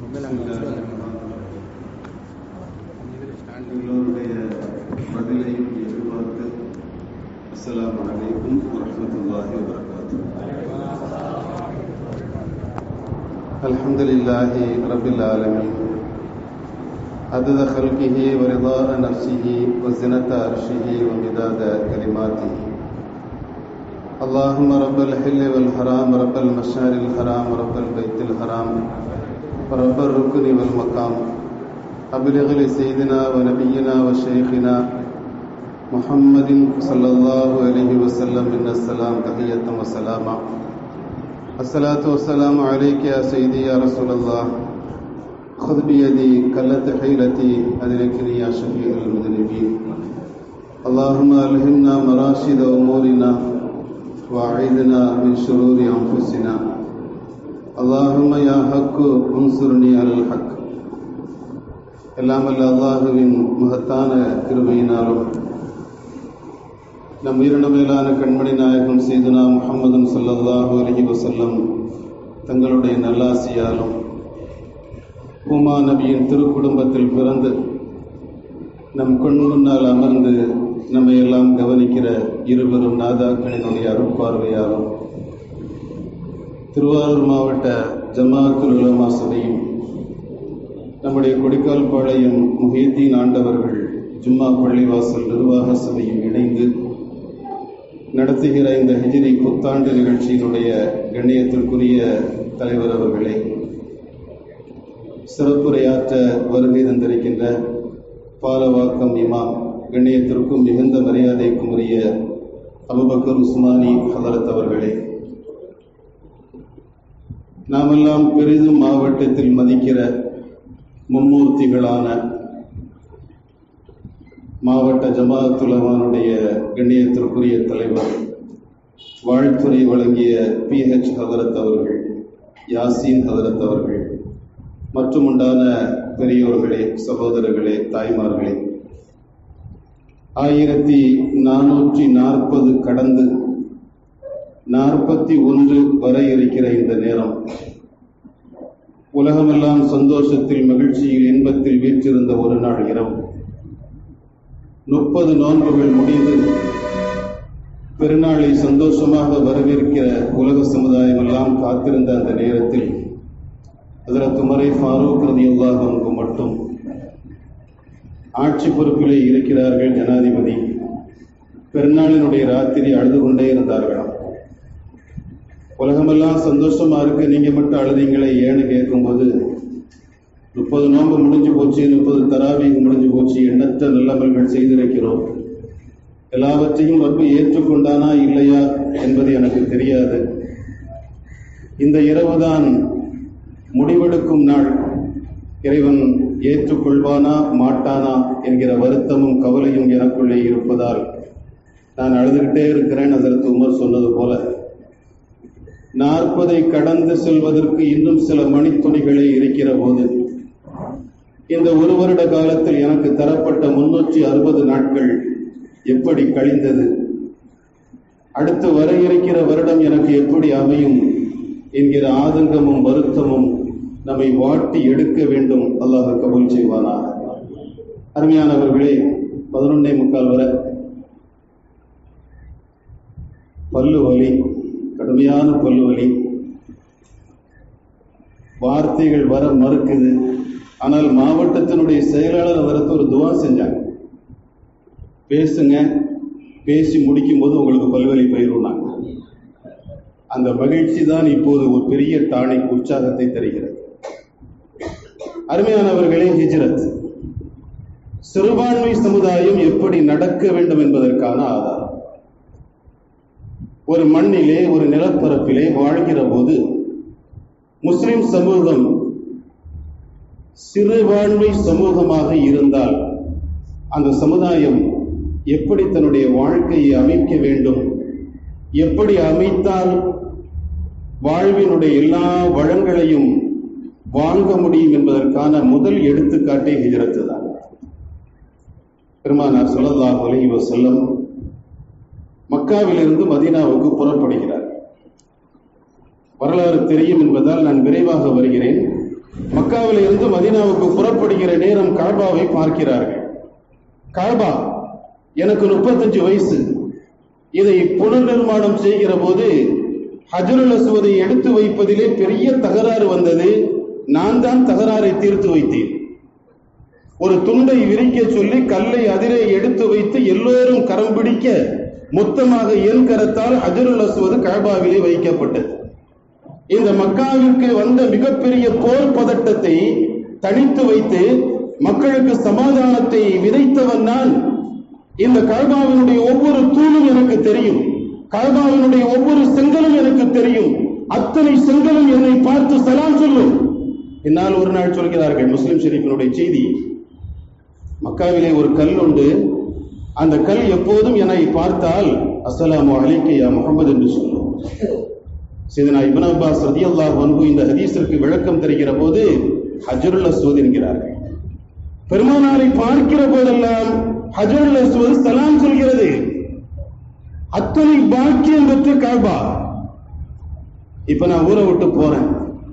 எல்லோருடைய பதிலையும் எதிர்பார்த்து அஸ்ஸலாமு அலைக்கும் வரஹ்மத்துல்லாஹி வபரகாத்துஹு الحمد لله رب العالمين عدد خلقه ورضاء نفسه وزنة عرشه ومداد كلماته اللهم رب الحل والحرام رب المشعر الحرام رب البيت الحرام ورب الركن والمقام أبلغ لسيدنا ونبينا وشيخنا محمد صلى الله عليه وسلم من السلام تحية وسلاما الصلاة والسلام عليك يا سيدي يا رسول الله خذ بيدي كلت حيلتي أدركني يا شفيع المذنبين اللهم ألهمنا مراشد أمورنا وأعيذنا من شرور أنفسنا اللهم يا حق انصرني على الحق எல்லாம் அல்ல அல்லாஹுவின் மகத்தான கிருபையினாலும் நம் உயிரின மேலான கண்மணி நாயகம் செய்துனா முகமதுன் சல்லல்லாஹு அலஹி வசல்லம் தங்களுடைய நல்லாசியாலும் உமா நபியின் திருக்குடும்பத்தில் பிறந்து நம் கண் முன்னால் அமர்ந்து நம்மை எல்லாம் கவனிக்கிற இருவரும் நாதாக்களினுடைய அருட்பார்வையாலும் திருவாரூர் மாவட்ட ஜமாத்துல் உலமா சபையும் நம்முடைய கொடிக்கால் பாளையம் முஹீத்தீன் ஆண்டவர்கள் ஜும்மா பள்ளிவாசல் நிர்வாக சபையும் இணைந்து நடத்துகிற இந்த ஹிஜிரி புத்தாண்டு நிகழ்ச்சியினுடைய கண்ணியத்திற்குரிய தலைவர் அவர்களே சிறப்புரையாற்ற வருகை தந்திருக்கின்ற பாலவாக்கம் இமாம் கண்ணியத்திற்கும் மிகுந்த மரியாதைக்கும் உரிய அபுபக்கர் உஸ்மானி ஹலரத் அவர்களே நாமெல்லாம் பெரிதும் மாவட்டத்தில் மதிக்கிற மும்மூர்த்திகளான மாவட்ட ஜமாத்துலமானுடைய கண்ணியத்திற்குரிய தலைவர் வாழ்த்துறை வழங்கிய பி ஹெச் ஹதரத் அவர்கள் யாசீன் ஹதரத் அவர்கள் மற்றும் உண்டான பெரியோர்களே சகோதரர்களே தாய்மார்களே ஆயிரத்தி நானூற்றி நாற்பது கடந்து நாற்பத்தி ஒன்று வர இருக்கிற இந்த நேரம் உலகமெல்லாம் சந்தோஷத்தில் மகிழ்ச்சியில் இன்பத்தில் வீற்றிருந்த ஒரு நாள் இரவு முப்பது நோன்புகள் முடிந்து பெருநாளை சந்தோஷமாக வரவேற்கிற உலக சமுதாயம் எல்லாம் காத்திருந்த அந்த நேரத்தில் அதில் துமரை ஃபாரூக் ரதி அல்லாஹனுக்கு மட்டும் ஆட்சி பொறுப்பிலே இருக்கிறார்கள் ஜனாதிபதி பெருநாளினுடைய ராத்திரி அழுது கொண்டே இருந்தார்களாம் உலகமெல்லாம் சந்தோஷமா இருக்கு நீங்க மட்டும் அழுதீங்களே ஏன்னு கேட்கும்போது முப்பது நோன்பு முடிஞ்சு போச்சு முப்பது தராவிக்கு முடிஞ்சு போச்சு எண்ணற்ற நல்லமல்கள் செய்திருக்கிறோம் எல்லாவற்றையும் ரப்பு ஏற்றுக்கொண்டானா இல்லையா என்பது எனக்கு தெரியாது இந்த இரவுதான் முடிவெடுக்கும் நாள் இறைவன் ஏற்றுக்கொள்வானா மாட்டானா என்கிற வருத்தமும் கவலையும் எனக்குள்ளே இருப்பதால் நான் அழுதுகிட்டே இருக்கிறேன் அதற்கு உமர் சொன்னது போல நாற்பதை கடந்து செல்வதற்கு இன்னும் சில மணித்துணிகளே இருக்கிற போது இந்த ஒரு வருட காலத்தில் எனக்கு தரப்பட்ட முன்னூற்றி அறுபது நாட்கள் எப்படி கழிந்தது அடுத்து வர இருக்கிற வருடம் எனக்கு எப்படி அமையும் என்கிற ஆதங்கமும் வருத்தமும் நம்மை வாட்டி எடுக்க வேண்டும் அல்லாஹ் கபூல் செய்வானா அருமையானவர்களே பதினொன்னே முக்கால் வரை பல்லு வலி கடுமையான பல்லு வலி வார்த்தைகள் வர மறுக்குது ஆனால் மாவட்டத்தினுடைய செயலாளர் வரத்து ஒரு துவா செஞ்சாங்க பேசுங்க பேசி முடிக்கும் போது உங்களுக்கு பல்வலி பயிர்னாங்க அந்த மகிழ்ச்சி தான் இப்போது ஒரு பெரிய டானிக் உற்சாகத்தை தருகிறது அருமையானவர்களே ஹிஜ்ரத் சிறுபான்மை சமுதாயம் எப்படி நடக்க வேண்டும் என்பதற்கான ஆதாரம் ஒரு மண்ணிலே ஒரு நிலப்பரப்பிலே வாழ்கிற போது முஸ்லிம் சமூகம் சிறுபான்மை சமூகமாக இருந்தால் அந்த சமுதாயம் எப்படி தன்னுடைய வாழ்க்கையை அமைக்க வேண்டும் எப்படி அமைத்தால் வாழ்வினுடைய எல்லா வளங்களையும் வாங்க முடியும் என்பதற்கான முதல் எடுத்துக்காட்டே ஹிஜரத்து தான் பெருமானார் ஸல்லல்லாஹு அலைஹி வஸல்லம் மக்காவிலிருந்து மதீனாவுக்கு புறப்படுகிறார் வரலாறு தெரியும் என்பதால் நான் விரைவாக வருகிறேன் மக்காவில் இருந்து மதீனாவுக்கு புறப்படுகிற நேரம் காபாவை பார்க்கிறார்கள் காபா எனக்கு முப்பத்தஞ்சு வயசு இதை புனர் நிர்மாணம் செய்கிற போது ஹஜருல் அஸ்வதை எடுத்து வைப்பதிலே பெரிய தகராறு வந்தது நான் தான் தகராறை தீர்த்து வைத்தேன் ஒரு துண்டை விரிக்க சொல்லி கல்லை அதிலே எடுத்து வைத்து எல்லோரும் கரம் பிடிக்க மொத்தமாக என் கரத்தால் ஹஜருல் அஸ்வது காபாவிலே வைக்கப்பட்டது இந்த மக்காவிற்கு வந்த மிகப்பெரிய போர் பதட்டத்தை தனித்து வைத்து மக்களுக்கு சமாதானத்தை விதைத்தவன் நான் இந்த கல்பாவினுடைய ஒவ்வொரு தூணும் எனக்கு தெரியும் கல்பாவினுடைய ஒவ்வொரு செங்கலும் எனக்கு தெரியும் அத்தனை செங்கலும் என்னை பார்த்து சலாம் சொல்லும் என்னால் ஒரு நாள் சொல்கிறார்கள் முஸ்லிம் ஷெரீஃபினுடைய செய்தி மக்காவிலே ஒரு கல் உண்டு அந்த கல் எப்போதும் என்னை பார்த்தால் அஸ்ஸலாமு அலைக்கு யா முகமது என்று சொல்லும் சீதனா இப்னு அப்பாஸ் ரதியல்லாஹு அன்ஹு இந்த ஹதீஸிற்கு விளக்கம் தருகிற போது ஹஜருல் அஸ்வத் என்கிறார்கள் பெருமானாரை பார்க்கிற போதெல்லாம் ஹஜருல் அஸ்வத் சலாம் சொல்கிறது அத்தனை பாக்கியம் பெற்ற காபா இப்ப நான் ஊரை விட்டு போறேன்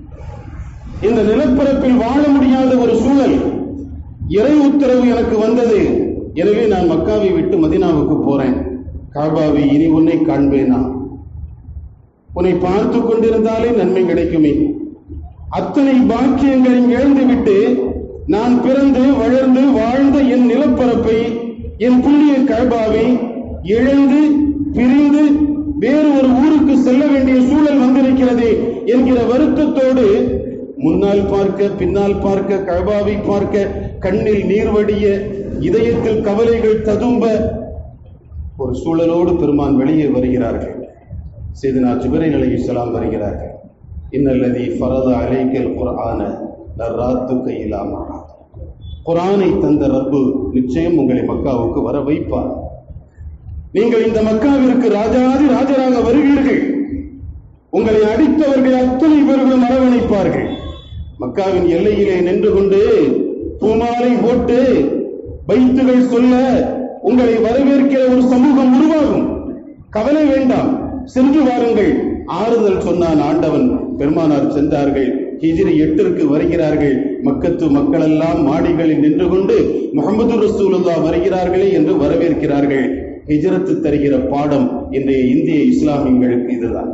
இந்த நிலப்பரப்பில் வாழ முடியாத ஒரு சூழல் இறை உத்தரவு எனக்கு வந்தது எனவே நான் மக்காவை விட்டு மதினாவுக்கு போறேன் காபாவை இனி உன்னை காண்பேனா உன்னை பார்த்து கொண்டிருந்தாலே நன்மை கிடைக்குமே அத்தனை பாக்கியங்களையும் இழந்துவிட்டு நான் பிறந்து வளர்ந்து வாழ்ந்த என் நிலப்பரப்பை என் புண்ணிய கல்பாவை இழந்து பிரிந்து வேறு ஒரு ஊருக்கு செல்ல வேண்டிய சூழல் வந்திருக்கிறது என்கிற வருத்தத்தோடு முன்னால் பார்க்க பின்னால் பார்க்க கல்பாவை பார்க்க கண்ணில் நீர் வடிய இதயத்தில் கவலைகள் ததும்ப ஒரு சூழலோடு பெருமான் வெளியே வருகிறார்கள் செய்தனா ஜிபரை அலைஹிஸ்ஸலாம் வருகிறார்கள் இன்னல்லதி ஃபரத அலைக்கல் குர்ஆன லராத்துக்க இலாமா குர்ஆனை தந்த ரப்பு நிச்சயம் உங்களை மக்காவுக்கு வர வைப்பார் நீங்கள் இந்த மக்காவிற்கு ராஜாதி ராஜராக வருவீர்கள் உங்களை அடித்தவர்கள் அத்தனை பேர்களும் அரவணைப்பார்கள் மக்காவின் எல்லையிலே நின்று கொண்டு பூமாலை போட்டு பைத்துகள் சொல்ல உங்களை வரவேற்கிற ஒரு சமூகம் உருவாகும் கவலை வேண்டாம் சென்று வாருங்கள் ஆறுதல் சொன்னான் ஆண்டவன் பெருமானார் சென்றார்கள் ஹிஜ்ரி எட்டிற்கு வருகிறார்கள் மக்கத்து மக்களெல்லாம் மாடிகளில் நின்று கொண்டு முகமது ரசூலுல்லா வருகிறார்களே என்று வரவேற்கிறார்கள் ஹிஜ்ரத்து தருகிற பாடம் இன்றைய இந்திய இஸ்லாமியங்களுக்கு இதுதான்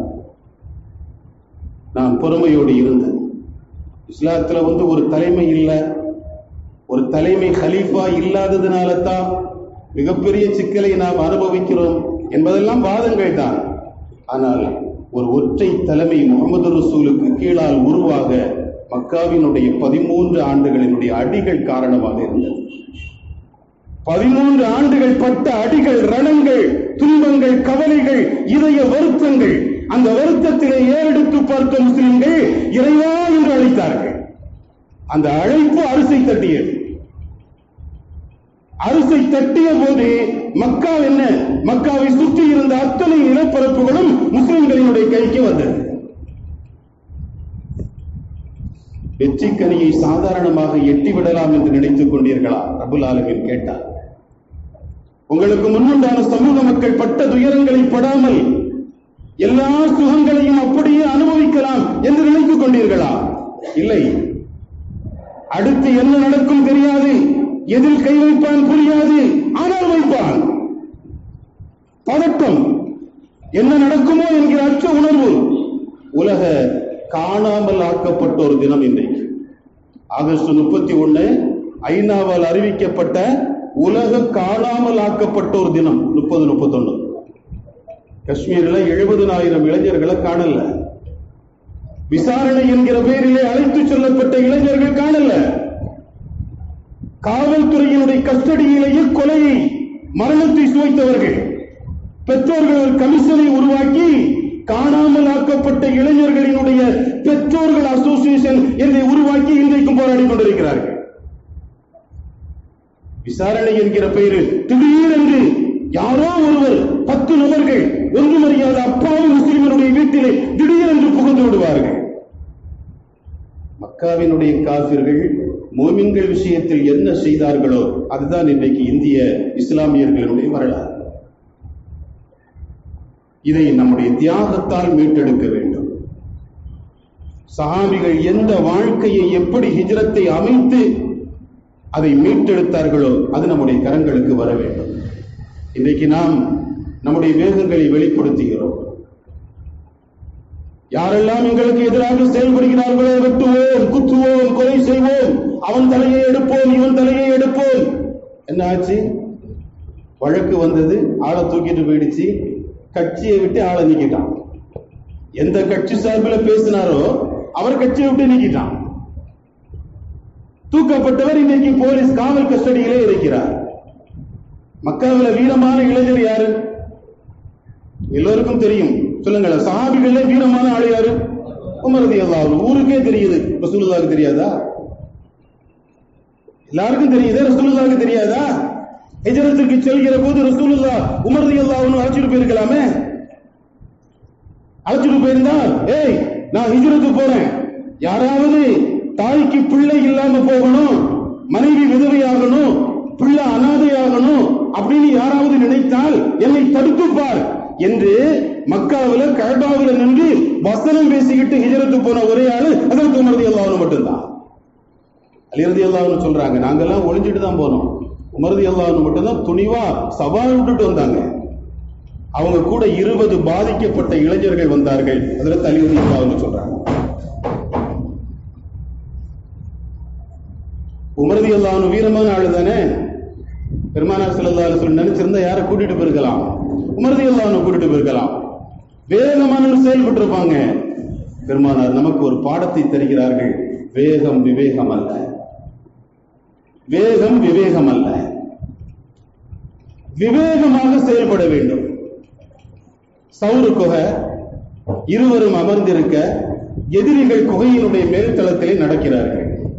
நான் பொறுமையோடு இருந்தேன் இஸ்லாத்துல வந்து ஒரு தலைமை இல்லை ஒரு தலைமை ஹலீஃபா இல்லாததுனால தான் மிகப்பெரிய சிக்கலை நாம் அனுபவிக்கிறோம் என்பதெல்லாம் வாதங்கள் தான் ஆனால் ஒரு ஒற்றை தலைமை முகமது ரசூலுக்கு கீழால் உருவாக மக்காவினுடைய பதிமூன்று ஆண்டுகளினுடைய அடிகள் காரணமாக இருந்தது பதிமூன்று ஆண்டுகள் பட்ட அடிகள் ரணங்கள் துன்பங்கள் கவலைகள் இதய வருத்தங்கள் அந்த வருத்தத்திலே ஏறெடுத்து பார்த்த முஸ்லிம்கள் இறைவா என்று அழைத்தார்கள் அந்த அழைப்பு அரிசை தட்டியது அரிசை தட்டிய போது மக்கா என்ன மக்காவை சுற்றி இருந்த அத்தனை நிலப்பரப்புகளும் முஸ்லிம்களினுடைய கைக்கு வந்தது வெற்றிக்கனியை சாதாரணமாக எட்டி விடலாம் என்று நினைத்துக் கொண்டீர்களா ரபுல் ஆலமின் கேட்டார் உங்களுக்கு முன்னுண்டான சமூக மக்கள் பட்ட துயரங்களை படாமல் எல்லா சுகங்களையும் அப்படியே அனுபவிக்கலாம் என்று நினைத்துக் கொண்டீர்களா இல்லை அடுத்து என்ன நடக்கும் தெரியாது எதில் கை வைப்பான் புரியாது ஆனால் வைப்பான் பதட்டம் என்ன நடக்குமோ என்கிற அச்ச உணர்வு உலக காணாமல் ஆக்கப்பட்ட ஒரு தினம் இன்றைக்கு ஆகஸ்ட் முப்பத்தி ஒண்ணு ஐநாவால் அறிவிக்கப்பட்ட உலக காணாமல் ஆக்கப்பட்ட ஒரு தினம் முப்பது முப்பத்தொன்னு காஷ்மீர்ல எழுபதுனாயிரம் இளைஞர்களை காணல விசாரணை என்கிற பெயரிலே அழைத்து செல்லப்பட்ட இளைஞர்கள் காணல காவல்துறையினுடைய கஸ்டடியிலேயே கொலையை மரணத்தை சுவைத்தவர்கள் பெற்றோர்கள் ஒரு கமிஷனை உருவாக்கி காணாமல் ஆக்கப்பட்ட இளைஞர்களினுடைய பெற்றோர்கள் அசோசியேஷன் என்னை உருவாக்கி இன்றைக்கும் போராடி கொண்டிருக்கிறார்கள் விசாரணை என்கிற பெயரில் திடீரென்று யாரோ ஒருவர் பத்து நபர்கள் ஒன்றுமறியாத அப்பாவி முஸ்லிமனுடைய வீட்டிலே திடீரென்று புகுந்து விடுவார்கள் மக்காவினுடைய காபிர்கள் மோமின்கள் விஷயத்தில் என்ன செய்தார்களோ அதுதான் இன்றைக்கு இந்திய இஸ்லாமியர்களுடைய வரலாறு இதை நம்முடைய தியாகத்தால் மீட்டெடுக்க வேண்டும் சஹாபிகள் எந்த வாழ்க்கையை எப்படி ஹிஜ்ரத்தை அமைத்து அதை மீட்டெடுத்தார்களோ அது நம்முடைய கரங்களுக்கு வர வேண்டும் இன்றைக்கு நாம் நம்முடைய வேகங்களை வெளிப்படுத்துகிறோம் யாரெல்லாம் எங்களுக்கு எதிராக செயல்படுகிறார்களோ வெட்டுவோம் குத்துவோம் கொலை செய்வோம் அவன் தலையை எடுப்போம் இவன் தலையை எடுப்போம் என்ன ஆச்சு வழக்கு வந்தது ஆளை தூக்கிட்டு போயிடுச்சு கட்சியை விட்டு ஆளை நீக்கிட்டான் எந்த கட்சி சார்பில் பேசினாரோ அவர் கட்சியை விட்டு நீக்கிட்டான் தூக்கப்பட்டவர் இன்னைக்கு போலீஸ் காவல் கஸ்டடியிலே இருக்கிறார் மக்காவில் வீரமான இளைஞர் யாரு எல்லோருக்கும் தெரியும் சொல்லுங்களேன் சஹாபிகளே வீரமான ஆள் யாரு உமரதி அல்லாஹ் ஊருக்கே தெரியுது ரசூலுல்லாஹ்க்கு தெரியாதா எல்லாருக்கும் தெரியுது ரசூலுல்லாஹ்க்கு தெரியாதா ஹிஜ்ரத்துக்கு செல்கிற போது ரசூலுல்லாஹ் உமரதி அல்லாஹ்னு அழைச்சிட்டு போயிருக்கலாமே அழைச்சிட்டு போயிருந்தா ஏய் நான் ஹிஜ்ரத்து போறேன் யாராவது தாய்க்கு பிள்ளை இல்லாம போகணும் மனைவி விதவையாகணும் பிள்ளை அனாதையாகணும் அப்படின்னு யாராவது நினைத்தால் என்னை தடுத்துப்பார் என்று மக்காவில கழபாவில நின்று வசனம் பேசிக்கிட்டு ஹிஜரத்து போன ஒரே ஆளு அதற்கு உமரதி அல்லாஹ்னு மட்டும்தான் அலிரதி அல்லாஹ்னு சொல்றாங்க நாங்கெல்லாம் ஒளிஞ்சிட்டு தான் போனோம் உமரதி அல்லாஹ்னு மட்டும்தான் துணிவா சவால் விட்டுட்டு வந்தாங்க அவங்க கூட இருபது பாதிக்கப்பட்ட இளைஞர்கள் வந்தார்கள் அதுல அலிரதி அல்லாஹ்னு சொல்றாங்க உமரதி அல்லாஹ்னு வீரமான ஆளு தானே பெருமானார் ஸல்லல்லாஹு அலைஹி வஸல்லம் நினைச்சிருந்தா யாரை கூட்டிட்டு போயிருக்கலாம் உமரதி அல்லாஹ்னு கூட்டிட்டு போயிருக்கலாம் வேகமான செயல்பட்டு இருப்பாங்க பெருமானார் நமக்கு ஒரு பாடத்தை தருகிறார்கள் வேகம் விவேகம் அல்ல வேகம் விவேகம் அல்ல விவேகமாக செயல்பட வேண்டும் சவுறு குகை இருவரும் அமர்ந்திருக்க எதிரிகள் குகையினுடைய மேல்தளத்திலே நடக்கிறார்கள்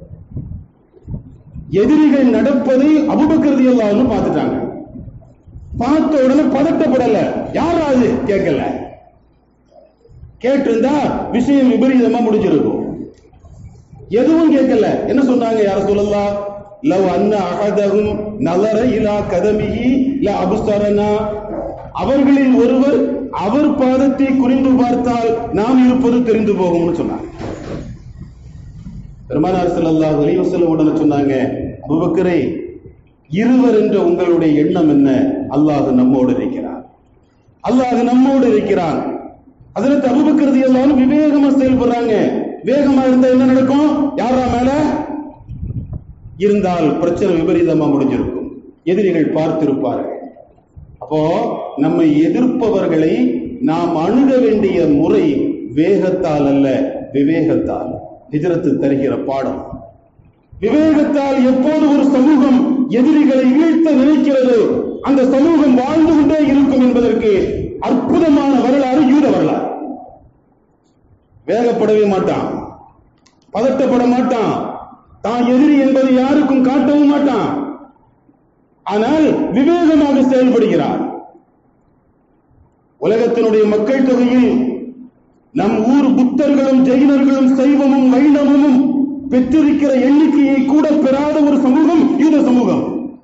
எதிரிகள் நடப்பதை அபுபக்கரதி எல்லாம் பார்த்துட்டாங்க பார்த்த உடனே பதட்டப்படல யாராவது கேட்கல கேட்டிருந்தா விஷயம் விபரீதமா முடிஞ்சிருக்கும் எதுவும் கேட்கல என்ன சொன்னாங்க யார சொல்லலாம் லவ் அன்ன அகதகும் நலர இலா கதமிகி ல அபுஸ்தரனா அவர்களில் ஒருவர் அவர் பாதத்தை குறிந்து பார்த்தால் நாம் இருப்பது தெரிந்து போகும்னு சொன்னாங்க பெருமானார் ஸல்லல்லாஹு அலைஹி வஸல்லம் உடனே சொன்னாங்க அபூபக்கரே இருவர் என்ற உங்களுடைய எண்ணம் என்ன அல்லாஹ் நம்மோடு இருக்கிறார் அல்லாஹ் நம்மோடு இருக்கிறான் அதுல அபூபக்கர் எல்லாம் விவேகமா செயல்படுறாங்க வேகமா இருந்தா என்ன நடக்கும் யாரா மேல இருந்தால் பிரச்சனை விபரீதமா முடிஞ்சிருக்கும் எதிரிகள் பார்த்திருப்பார்கள் அப்போ நம்மை எதிர்ப்பவர்களை நாம் அணுக வேண்டிய முறை வேகத்தால் அல்ல விவேகத்தால் ஹிஜ்ரத்து தருகிற பாடம் விவேகத்தால் எப்போது ஒரு சமூகம் எதிரிகளை வீழ்த்த நினைக்கிறதோ அந்த சமூகம் வாழ்ந்து கொண்டே இருக்கும் என்பதற்கு அற்புதமான வரலாறு யூத வரலாறு வேகப்படவே மாட்டான் பதட்டப்பட மாட்டான் தான் எதிரி என்பதை யாருக்கும் காட்டவும் மாட்டான் ஆனால் விவேகமாக செயல்படுகிறார் உலகத்தினுடைய மக்கள் தொகையில் நம் ஊர் புத்தர்களும் ஜெயினர்களும் சைவமும் வைணவமும் பெற்றிருக்கிற எண்ணிக்கையை கூட பெறாத ஒரு சமூகம் யூத சமூகம்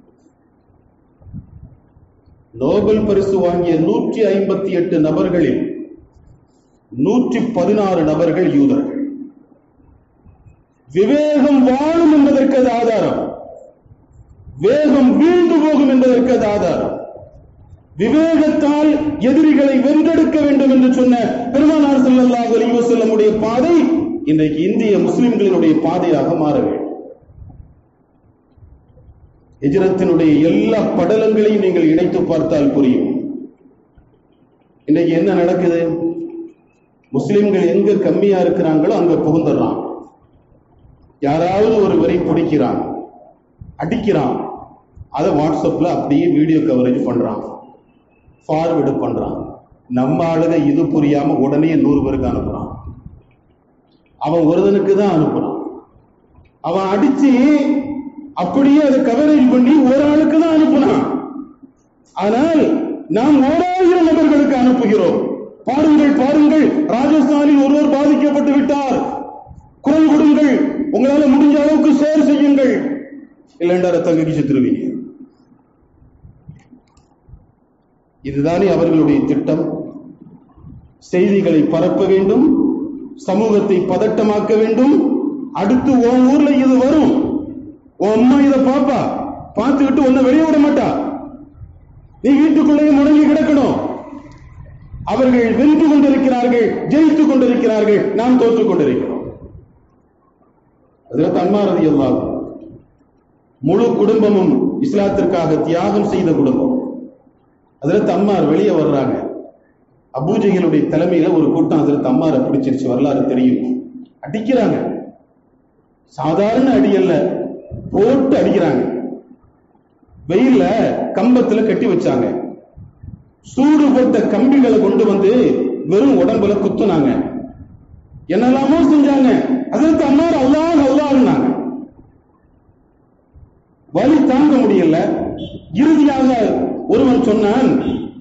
நோபல் பரிசு வாங்கிய நூற்றி ஐம்பத்தி எட்டு நபர்களில் நூற்றி பதினாறு நபர்கள் யூதர்கள் விவேகம் வாழும் என்பதற்கு அது ஆதாரம் வேகம் வீழ்ந்து போகும் என்பதற்கு அது ஆதாரம் விவேகத்தால் எதிரிகளை வென்றெடுக்க வேண்டும் என்று சொன்ன பெருமானார் ஸல்லல்லாஹு அலைஹி வஸல்லமுடைய பாதை இன்றைக்கு இந்திய முஸ்லிம்களினுடைய பாதையாக மாற வேண்டும் ஹிஜ்ரத்தினுடைய எல்லா படலங்களையும் நீங்கள் இணைத்து பார்த்தால் புரியும் இன்னைக்கு என்ன நடக்குது முஸ்லிம்கள் எங்க கம்மியா இருக்கிறாங்களோ அங்க புகுந்துடுறான் யாராவது ஒரு வரை பிடிக்கிறான் அடிக்கிறான் அதை வாட்ஸ்அப்ல அப்படியே வீடியோ கவரேஜ் பண்றான் ஃபார்வேர்டு பண்றான் நம்ம ஆளுக இது புரியாம உடனே நூறு பேருக்கு அனுப்புறான் அவன் ஒருதனுக்கு தான் அனுப்புறான் அவன் அடிச்சு அப்படியே அதை கவரேஜ் பண்ணி ஒரு ஆளுக்கு தான் அனுப்புனான் ஆனால் நாம் ஓராயிரம் நபர்களுக்கு அனுப்புகிறோம் பாருங்கள் பாருங்கள் ராஜஸ்தானில் ஒருவர் பாதிக்கப்பட்டு விட்டார் குரல் கொடுங்கள் உங்களால முடிஞ்ச அளவுக்கு ஷேர் செய்யுங்கள் இல்லைண்டா ரத்தங்கி செத்துருவீங்க இதுதானே அவர்களுடைய திட்டம் செய்திகளை பரப்ப வேண்டும் சமூகத்தை பதட்டமாக்க வேண்டும் அடுத்து உன் ஊர்ல இது வரும் உன் அம்மா இத பாப்பா பார்த்துக்கிட்டு உன்னை வெளியே விட மாட்டா நீ வீட்டுக்குள்ளேயே முடங்கி கிடக்கணும் அவர்கள் வென்று கொண்டிருக்கிறார்கள் ஜெயித்துக் கொண்டிருக்கிறார்கள் நாம் தோற்றுக் கொண்டிருக்கிறோம் அதில் தன்மாரதி எல்லாம் முழு குடும்பமும் இஸ்லாத்திற்காக தியாகம் செய்த குடும்பம் அதில் தம்மார் வெளியே வர்றாங்க அபூஜைகளுடைய தலைமையில ஒரு கூட்டம் அதில் தம்மாரை பிடிச்சிருச்சு வரலாறு தெரியும் அடிக்கிறாங்க சாதாரண அடி அல்ல போட்டு அடிக்கிறாங்க வெயில்ல கம்பத்துல கட்டி வச்சாங்க சூடு போட்ட கம்பிகளை கொண்டு வந்து வெறும் உடம்புல குத்துனாங்க என்னெல்லாமோ செஞ்சாங்க அதற்கு அம்மார் அல்லாஹ் அல்லாஹ்னாங்க வலி தாங்க முடியல இறுதியாக ஒருவன் சொன்னான்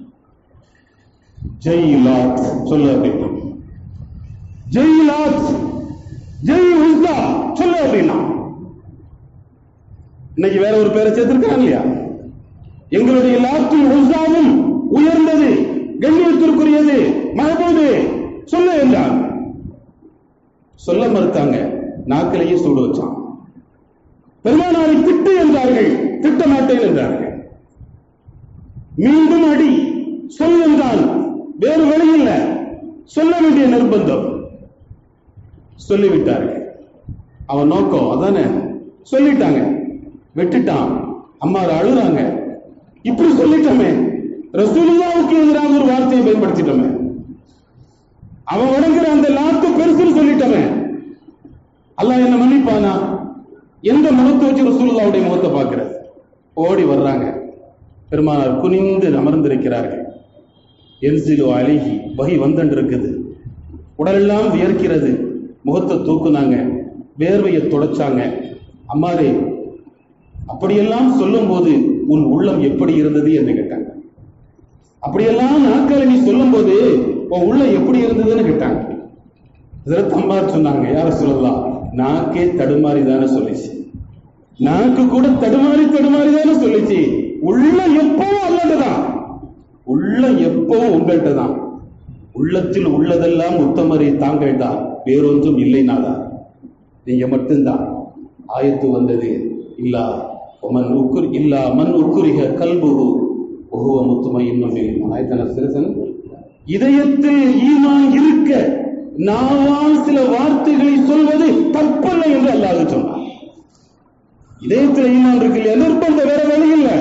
ஜெயிலாத் சொல்ல அப்படின்னு ஜெயிலாத் ஜெய் உஸ்தா சொல்ல அப்படின்னா இன்னைக்கு வேற ஒரு பேரை சேர்த்திருக்காங்க இல்லையா எங்களுடைய லாத்தும் உஸ்தாவும் உயர்ந்தது கண்ணியத்திற்குரியது மகபூது சொல்ல என்றான் சொல்ல மறுத்தாங்க நாக்கிலேயே சூடு வச்சான் பெருமானாரை திட்டு என்றார்கள் திட்ட மாட்டேன் என்றார்கள் மீண்டும் அடி சொல் என்றான் வேறு வழி இல்லை சொல்ல வேண்டிய நிர்பந்தம் சொல்லிவிட்டார்கள் அவன் நோக்கம் அதானே சொல்லிட்டாங்க வெட்டுட்டான் அம்மா அழுறாங்க இப்படி சொல்லிட்டோமே ரசூலுல்லாவுக்கு எதிராக ஒரு வார்த்தையை பயன்படுத்திட்டோமே அவன் வணங்குற அந்த லாத்து பெருசுன்னு சொல்லிட்டோமே அல்லாஹ் என்ன மன்னிப்பானா எந்த முகத்தை வச்சு ரசூலுல்லாவுடைய முகத்தை பார்க்கிறது ஓடி வர்றாங்க பெருமானார் குனிந்து அமர்ந்திருக்கிறார்கள் என்சிலு அழகி வகை வந்தண்டிருக்குது உடலெல்லாம் வியர்க்கிறது முகத்தை தூக்குனாங்க வேர்வையை தொடச்சாங்க அம்மாரே அப்படியெல்லாம் சொல்லும்போது உன் உள்ளம் எப்படி இருந்தது என்று கேட்டாங்க அப்படியெல்லாம் நாட்களை நீ சொல்லும்போது உன் உள்ளம் எப்படி இருந்ததுன்னு கேட்டாங்க இதற்கு அம்மார் சொன்னாங்க யார சொல்லலாம் நாக்கே தடுமாறி தானே சொல்லிச்சு நாக்கு கூட தடுமாறி தடுமாறி தானே சொல்லிச்சு உள்ள எப்பவும் அல்லது தான் உள்ள எப்பவும் உங்கள்கிட்ட தான் உள்ளத்தில் உள்ளதெல்லாம் உத்தமரை தாங்கள் தான் வேறொன்றும் இல்லை நாதா நீங்க மட்டும்தான் ஆயத்து வந்தது இல்லா மன் உக்குர் இல்லா மன் உக்குரிக கல்புகு ஒகுவ முத்துமை இன்னும் ஆயத்தன சிறுசன் இதயத்தில் ஈமான் இருக்க நாவால் சில வார்த்தைகளை சொல்வது தப்பல்ல என்று அல்லாஹ் சொன்னார் இதயத்தில் ஈமான் இருக்கு இல்லையா நிர்பந்தம் வேற வழி இல்லை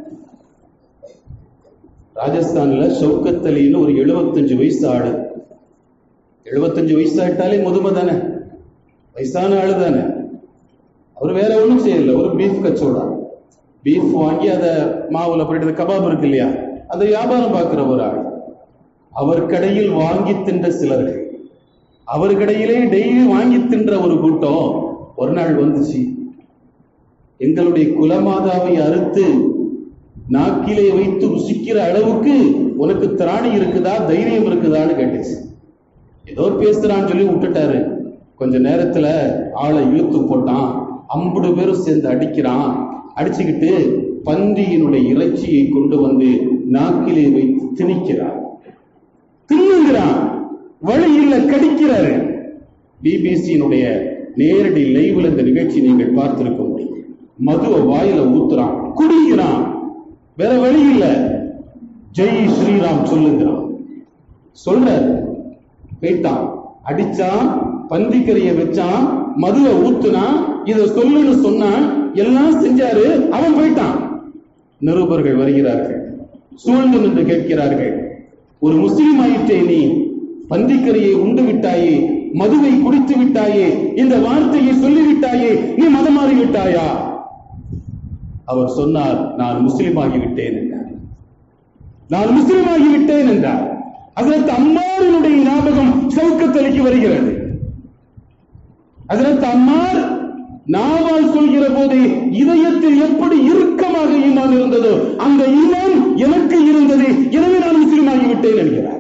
ராஜஸ்தான்ல ஷவுக்கத் அலின்னு ஒரு 75 வயசு ஆளு 75 வயசு ஆயிட்டாலே முதுமை தானே வயசான ஆளு தானே அவர் வேற ஒண்ணும் செய்யல ஒரு பீஃப் கச்சோடா பீஃப் வாங்கி அதை மாவுல போயிட்டு கபாப் இருக்கு இல்லையா அதை வியாபாரம் பார்க்கிற ஒரு ஆள் அவர் கடையில் வாங்கி தின்ற சிலர்கள் அவர் கடையிலே டெய்லி வாங்கி தின்ற ஒரு கூட்டம் ஒரு நாள் வந்துச்சு எங்களுடைய குலமாதாவை அறுத்து நாக்கிலே வைத்து ருசிக்கிற அளவுக்கு உனக்கு திராணி இருக்குதா தைரியம் இருக்குதான்னு கேட்டுச்சு ஏதோ பேசுறான்னு சொல்லி விட்டுட்டாரு கொஞ்ச நேரத்துல ஆளை இழுத்து போட்டான் அம்புடு பேரும் சேர்ந்து அடிக்கிறான் அடிச்சுக்கிட்டு பன்றியினுடைய இறைச்சியை கொண்டு வந்து நாக்கிலே வைத்து திணிக்கிறான் தின்னுங்கிறான் வழி இல்ல கடிக்கிறாரு பிபிசியினுடைய நேரடி லைவ்ல இந்த நிகழ்ச்சி நீங்கள் பார்த்திருக்க முடியும் மதுவை வாயில ஊத்துறான் குடிக்கிறான் வேற வழி இல்ல ஜெய் ஸ்ரீராம் சொல்லுங்கிறான் சொல்றாரு போயிட்டான் அடிச்சான் பந்திக்கரைய வச்சான் மதுவை ஊத்துனான் இத சொல்லுன்னு சொன்னான் எல்லாம் செஞ்சாரு அவன் போயிட்டான் நிருபர்கள் வருகிறார்கள் சூழ்ந்து நின்று கேட்கிறார்கள் ஒரு முஸ்லீம் ஆயிட்டே நீ பந்திக்கரையை உண்டு விட்டாயே மதுவை குடித்து விட்டாயே இந்த வார்த்தையை சொல்லிவிட்டாயே நீ மதம் மாறி விட்டாயா அவர் சொன்னார் நான் முஸ்லீம் ஆகிவிட்டேன் என்றார் நான் முஸ்லீம் ஆகிவிட்டேன் என்றார் அதற்கு அம்மாரினுடைய ஞாபகம் சவுக்கத்தலைக்கு வருகிறது அதற்கு அம்மார் நாவால் சொல்கிற போது இதயத்தில் எப்படி இறுக்கமாக ஈமான் இருந்ததோ அந்த ஈமான் எனக்கு இருந்தது எனவே நான் முஸ்லீம் ஆகிவிட்டேன் என்கிறார்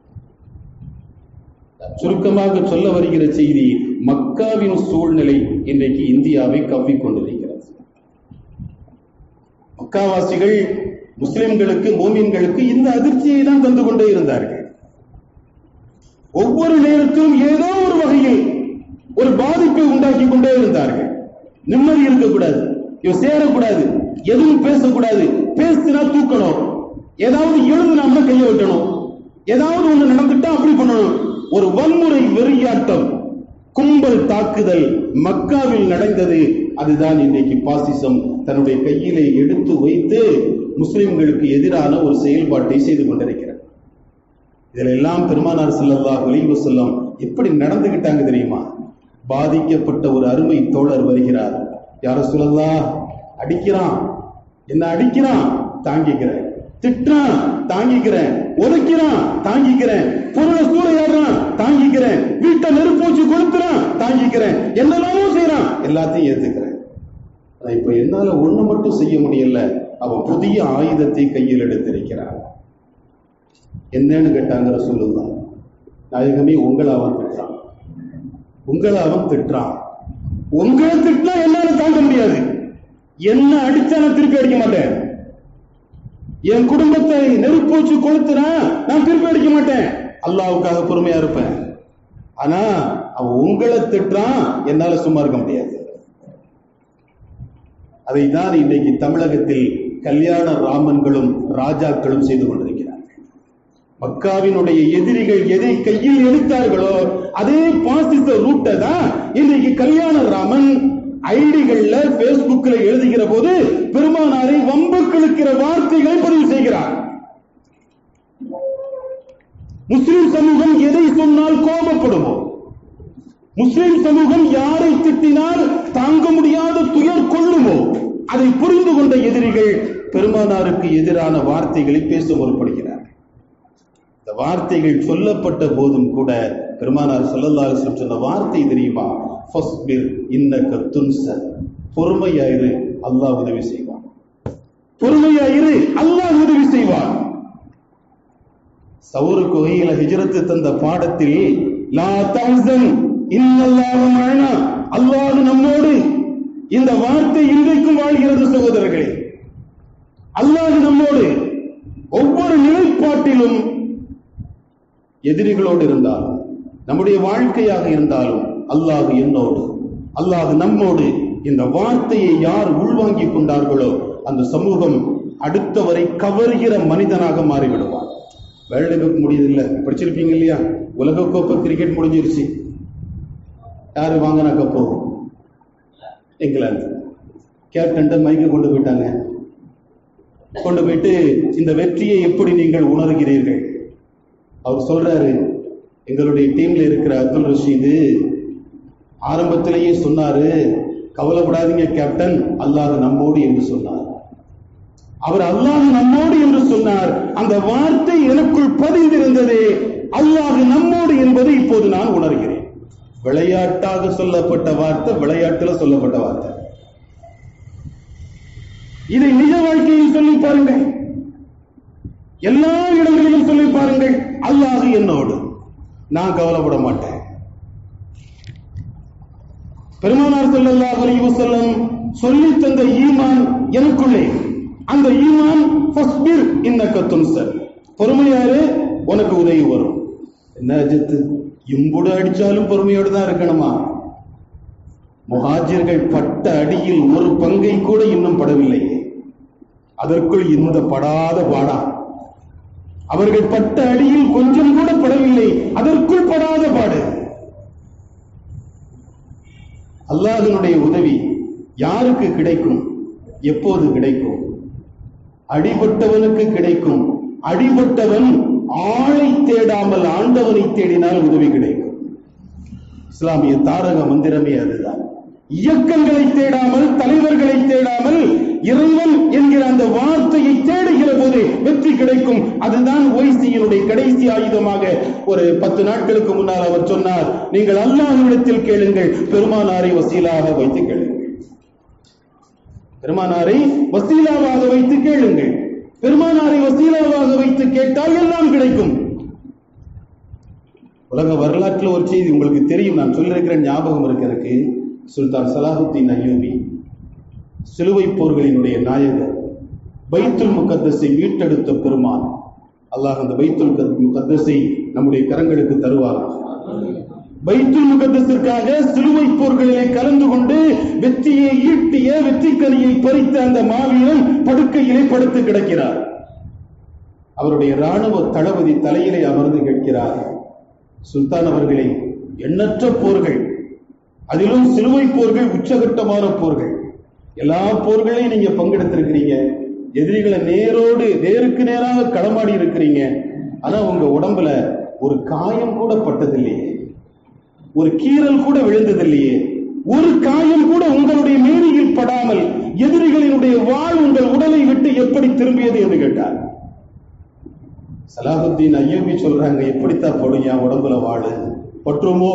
சுருக்கமாக சொல்ல வருகிற செய்தி மக்காவின் சூழ்நிலை இன்றைக்கு இந்தியாவை கவ்விக் கொண்டிருக்கிறது மக்காவாசிகள் முஸ்லிம்களுக்கு மோமின்களுக்கு இந்த அதிர்ச்சியை தான் தந்து கொண்டே இருந்தார்கள் ஒவ்வொரு நேரத்திலும் ஏதோ ஒரு இருந்தார்கள் நிம்மதி இருக்கக்கூடாது இவன் சேரக்கூடாது எதுவும் பேசக்கூடாது பேசினா தூக்கணும் ஏதாவது எழுதுனாம்னா கையை வெட்டணும் ஏதாவது ஒண்ணு நடந்துட்டா அப்படி பண்ணணும் ஒரு வன்முறை வெறியாட்டம் கும்பல் தாக்குதல் மக்காவில் நடந்தது அதுதான் இன்னைக்கு பாசிசம் தன்னுடைய கையிலே எடுத்து வைத்து முஸ்லிம்களுக்கு எதிரான ஒரு செயல்பாட்டை செய்து கொண்டிருக்கிறார் இதுல எல்லாம் பெருமானார் ஸல்லல்லாஹு அலைஹி வஸல்லம் எப்படி நடந்துகிட்டாங்க தெரியுமா பாதிக்கப்பட்ட ஒரு அருமை தோழர் வருகிறார் யார சொல்லலாம் அடிக்கிறான் என்ன அடிக்கிறான் தாங்கிக்கிறேன் திட்டுறான் தாங்கிக்கிறேன் உதைக்கிறான் தாங்கிக்கிறேன் பொருளை சூறையாடுறான் தாங்கிக்கிறேன் வீட்டை நெருப்பூச்சி கொளுத்துறான் தாங்கிக்கிறேன் என்னெல்லாமோ செய்யறான் எல்லாத்தையும் ஏத்துக்கிறேன் ஆனா இப்ப என்னால ஒண்ணு மட்டும் செய்ய முடியல அவன் புதிய ஆயுதத்தை கையில் எடுத்திருக்கிறான் என்னன்னு கேட்டாங்கிற சொல்லுதான் நாயகமே உங்களை அவன் திட்டுறான் உங்களை அவன் திட்டுறான் உங்களை திட்டினா என்னால தாங்க முடியாது என்ன அடிச்சா நான் திருப்பி அடிக்க மாட்டேன் என் குடும்பத்தை நெருப்பு வச்சு கொளுத்துனா நான் திருப்பி அடிக்க மாட்டேன் அல்லாவுக்காக பொறுமையா இருப்பேன் ஆனா அவன் உங்களை திட்டுறான் என்னால சும்மா இருக்க முடியாது அதைத்தான் இன்னைக்கு தமிழகத்தில் கல்யாண ராமன்களும் ராஜாக்களும் செய்து கொண்டிருக்கிறார்கள் மக்காவினுடைய எதிரிகள் எதை கையில் எடுத்தார்களோ அதே பாசிச ரூட்டை தான் இன்னைக்கு கல்யாண ராமன் ஐடிகள்ல பேஸ்புக்ல எழுதுகிற போது பெருமானாரை வம்புக்கிழுக்கிற வார்த்தைகளை பதிவு செய்கிறார் முஸ்லிம் சமூகம் எதை சொன்னால் கோபப்படுமோ முஸ்லிம் சமூகம் யாரை திட்டினால் தாங்க முடியாத துயர் கொள்ளுமோ அதை புரிந்து கொண்ட எதிரிகள் பெருமானாருக்கு எதிரான வார்த்தைகளை பேச முற்படுகிறார் இந்த வார்த்தைகள் சொல்லப்பட்ட போதும் கூட பெருமானார் ஸல்லல்லாஹு அலைஹி வஸல்லம் சொன்ன வார்த்தை தெரியுமா ஃபஸ்பிர் இன்னக துன்சர் பொறுமையாயிரு அல்லாஹ் உதவி செய்வான் பொறுமையாயிரு அல்லாஹ் உதவி செய்வான் சவுரு குகையில ஹிஜ்ரத்து தந்த பாடத்தில் லா தஹ்சன் இன்னல்லாஹு மஅனா அல்லாஹ் நம்மோடு இந்த வார்த்தை இன்றைக்கும் வாழ்கிறது சகோதரர்களே அல்லாஹ் நம்மோடு ஒவ்வொரு நிலைப்பாட்டிலும் எதிரிகளோடு இருந்தாலும் நம்முடைய வாழ்க்கையாக இருந்தாலும் அல்லாஹ் என்னோடு அல்லாஹ் நம்மோடு இந்த வார்த்தையை யார் உள்வாங்கிக் கொண்டார்களோ அந்த சமூகம் அடுத்தவரை கவர்கிற மனிதனாக மாறிவிடுவார் வேர்ல்டு கப் முடியுதில்ல படிச்சிருப்பீங்க இல்லையா உலக கோப்பை கிரிக்கெட் முடிஞ்சிருச்சு யாரு வாங்கின கப்போ இங்கிலாந்து கேப்டன் மைக்க கொண்டு போயிட்டாங்க கொண்டு போயிட்டு இந்த வெற்றியை எப்படி நீங்கள் உணர்கிறீர்கள் அவர் சொல்றாரு எங்களுடைய டீம்ல இருக்கிற அப்துல் ரஷீது ஆரம்பத்திலேயே சொன்னாரு கவலைப்படாதீங்க கேப்டன் அல்லாஹ் நம்மோடு என்று சொன்னார் அவர் அல்லாஹ் நம்மோடு என்று சொன்னார் அந்த வார்த்தை எனக்குள் பதிந்திருந்ததே அல்லாஹ் நம்மோடு என்பதை இப்போது நான் உணர்கிறேன் விளையாட்டாக சொல்லப்பட்ட வார்த்தை விளையாட்டுல சொல்லப்பட்ட வார்த்தை இதை நிஜ வாழ்க்கையில் சொல்லி பாருங்கள் எல்லா இடங்களிலும் சொல்லி பாருங்கள் அல்லாஹ் என்னோடு நான் கவலைப்பட மாட்டேன் பெருமானார் ஸல்லல்லாஹு அலைஹி வஸல்லம் சொல்லி தந்த ஈமான் எனக்குள்ளே அந்த ஈமான் ஃபஸ்பிர் இன்னக துன்சர் பொறுமையாரு உனக்கு உதவி வரும் என்ன அஜித் இம்புடு அடிச்சாலும் பொறுமையோடு தான் இருக்கணுமா முஹாஜிர்கள் பட்ட அடியில் ஒரு பங்கை கூட இன்னும் படவில்லையே அதற்குள் இந்த படாத பாடா அவர்கள் பட்ட அடியில் கொஞ்சம் கூட படவில்லை அதற்குள் படாத பாடு அல்லாஹினுடைய உதவி யாருக்கு கிடைக்கும் எப்போது கிடைக்கும் அடிபட்டவனுக்கு கிடைக்கும் அடிபட்டவன் ஆளை தேடாமல் ஆண்டவனை தேடினால் உதவி கிடைக்கும் இஸ்லாமிய தாரக மந்திரமே அதுதான் இயக்கங்களை தேடாமல் தலைவர்களை தேடாமல் இறைவன் என்கிற அந்த வார்த்தையை தேடுகிற போது வெற்றி கிடைக்கும் அதுதான் ஒய்சியினுடைய கடைசி ஆயுதமாக ஒரு பத்து நாட்களுக்கு முன்னால் அவர் சொன்னார் நீங்கள் அல்லாஹ்விடத்தில் கேளுங்கள் பெருமானாரை வசீலாக வைத்து கேளுங்கள் பெருமானாரை வசீலாவாக வைத்து கேளுங்கள் பெருமானாரை வசீலாவாக வைத்து கேட்டால் எல்லாம் கிடைக்கும் உலக வரலாற்றில் ஒரு செய்தி உங்களுக்கு தெரியும் நான் சொல்லியிருக்கிற ஞாபகம் இருக்கு எனக்கு சுல்தான் சலாஹுத்தீன் அய்யூபி சிலுவை போர்களினுடைய நாயகர் பைத்துல் முகத்தஸை மீட்டெடுத்த பெருமான் அல்லாஹ் அந்த பைத்துல் முகத்தஸை நம்முடைய கரங்களுக்கு தருவார் பைத்துல் முகத்தத்திற்காக சிலுவை போர்களிலே கலந்து கொண்டு வெற்றியை ஈட்டிய வெற்றிக்கனியை பறித்த அந்த மாவீரன் படுக்கையிலே படுத்து கிடக்கிறார் அவருடைய ராணுவ தளபதி தலையிலே அமர்ந்து கேட்கிறார் சுல்தான் அவர்களே எண்ணற்ற போர்கள் அதிலும் சிலுவை போர்கள் உச்சகட்டமான போர்கள் எல்லா போர்களையும் நீங்க பங்கெடுத்திருக்கிறீங்க எதிரிகளை நேரோடு நேருக்கு நேராக களமாடி இருக்கிறீங்க ஆனா உங்க உடம்புல ஒரு காயம் கூட பட்டதில்லையே ஒரு கீறல் கூட விழுந்ததில்லையே ஒரு காயம் கூட உங்களுடைய மேனியில் படாமல் எதிரிகளினுடைய வாழ் உங்கள் உடலை விட்டு எப்படி திரும்பியது என்று கேட்டார் சலாஹுத்தீன் ஐயூபி சொல்றாங்க எப்படித்தான் படும் என் உடம்புல வாழு பற்றுமோ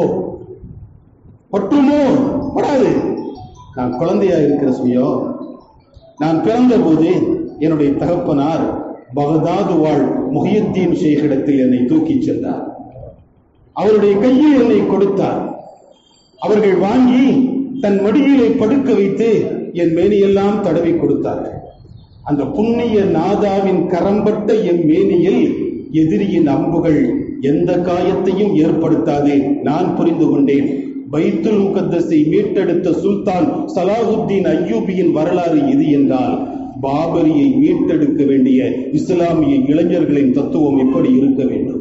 பற்றுமோ படாது நான் குழந்தையா இருக்கிற சுயம் நான் பிறந்த போது என்னுடைய தகப்பனார் பகதாது வாழ் முஹியத்தீன் ஷேഖிடத்தில் என்னை தூக்கிச் சென்றார் அவருடைய கையில் என்னை கொடுத்தார் அவர்கள் வாங்கி தன் மடியிலே படுக்க வைத்து என் மேனியெல்லாம் தடவி கொடுத்தார்கள் அந்த புண்ணிய நாதாவின் கரம்பட்ட என் மேனியில் எதிரியின் அம்புகள் எந்த காயத்தையும் ஏற்படுத்தாது நான் புரிந்து கொண்டேன் பைத்துல் முகத்தஸை மீட்டெடுத்த சுல்தான் சலாஹுத்தீன் ஐயூபியின் வரலாறு இது என்றால் பாபரியை மீட்டெடுக்க வேண்டிய இஸ்லாமிய இளைஞர்களின் தத்துவம் எப்படி இருக்க வேண்டும்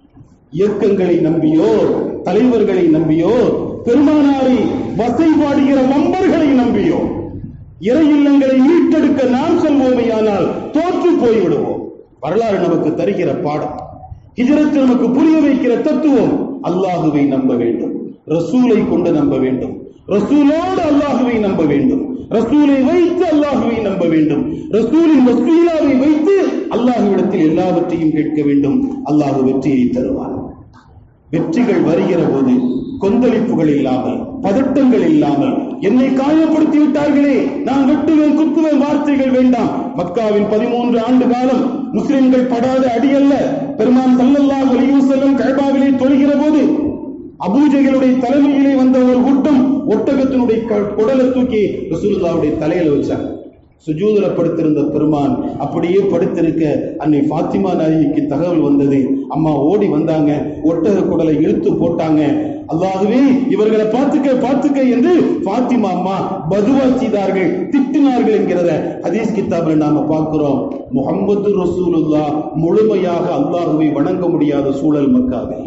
இயக்கங்களை நம்பியோ தலைவர்களை நம்பியோ பெருமானாரை வசைபாடுகிற வம்பர்களை நம்பியோ இறை இல்லங்களை மீட்டெடுக்க நாம் சொல்வோமையானால் தோற்று போய்விடுவோம் வரலாறு நமக்கு தருகிற பாடம் ஹிஜரத் நமக்கு புரிய வைக்கிற தத்துவம் அல்லாஹுவை நம்ப வேண்டும் ரசூலை கொண்டு நம்ப வேண்டும் ரசூலோடு அல்லாஹுவை நம்ப வேண்டும் ரசூலை வைத்து அல்லாஹுவை நம்ப வேண்டும் ரசூலின் வசீலாவை வைத்து அல்லாஹுவிடத்தில் எல்லாவற்றையும் கேட்க வேண்டும் அல்லாஹு வெற்றியை தருவான் வெற்றிகள் வருகிற போது கொந்தளிப்புகள் இல்லாமல் பதட்டங்கள் இல்லாமல் என்னை காயப்படுத்தி விட்டார்களே நான் வெட்டுவேன் குத்துவேன் வார்த்தைகள் வேண்டாம் மக்காவின் பதிமூன்று ஆண்டு காலம் முஸ்லிம்கள் படாத அடியல்ல பெருமான் சல்லல்லாஹு அலைஹி வஸல்லம் கஅபாவிலே தொழுகிற போது அபூஜைகளுடைய தலைமையிலே வந்த ஒரு கூட்டம் ஒட்டகத்தினுடைய க- குடலை தூக்கி ரசூலுல்லாவுடைய தலையில வச்சாங்க சுஜூதுல படுத்திருந்த பெருமான் அப்படியே படுத்திருக்க அன்னை ஃபாத்திமா நாயகிக்கு தகவல் வந்தது அம்மா ஓடி வந்தாங்க ஒட்டக குடலை இழுத்து போட்டாங்க அல்லாகவே இவர்களை பார்த்துக்க பார்த்துக்க என்று ஃபாத்திமா அம்மா பதுவா செய்தார்கள் திட்டினார்கள் என்கிறத ஹதீஸ் கித்தாபில் நாம பார்க்கிறோம் முகம்மது ரசூலுல்லா முழுமையாக அல்லாஹுவை வணங்க முடியாத சூழல் மக்காவில்